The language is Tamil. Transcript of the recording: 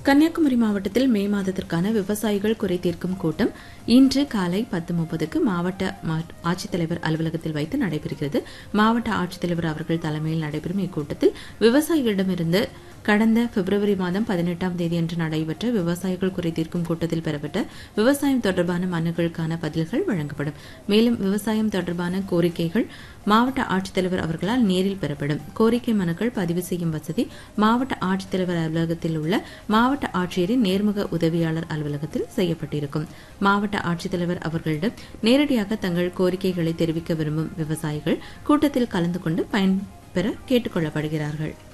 கன்னியாகுமரி மாவட்டத்தில் மே மாதத்திற்கான விவசாயிகள் குறை தீர்க்கும் கூட்டம் இன்று காலை பத்து முப்பதுக்கு மாவட்ட மா- ஆட்சித்தலைவர் அலுவலகத்தில் வைத்து நடைபெறுகிறது மாவட்ட ஆட்சித்தலைவர் அவர்கள் தலைமையில் நடைபெறும் இக்கூட்டத்தில் விவசாயிகளிடமிருந்து கடந்த பிப்ரவரி மாதம் பதினெட்டாம் தேதியன்று நடைபெற்ற விவசாயிகள் குறை தீர்க்கும் கூட்டத்தில் பெறப்பட்ட விவசாயம் தொடர்பான மனுக்களுக்கான பதில்கள் வழங்கப்படும் மேலும் விவசாயம் தொடர்பான கோரிக்கைகள் மாவட்ட ஆட்சித்தலைவர் அவர்களால் நேரில் பெறப்படும் கோரிக்கை மனுக்கள் பதிவு செய்யும் வசதி மாவட்ட ஆட்சித்தலைவர் அலுவலகத்தில் உள்ள மாவட்ட ஆட்சியரின் நேர்முக உதவியாளர் அலுவலகத்தில் செய்யப்பட்டிருக்கும் மாவட்ட ஆட்சித்தலைவர் அவர்களிடம் நேரடியாக தங்கள் கோரிக்கைகளை தெரிவிக்க விரும்பும் விவசாயிகள் கூட்டத்தில் கலந்து கொண்டு பயன்பெற கேட்டுக் கொள்ளப்படுகிறார்கள்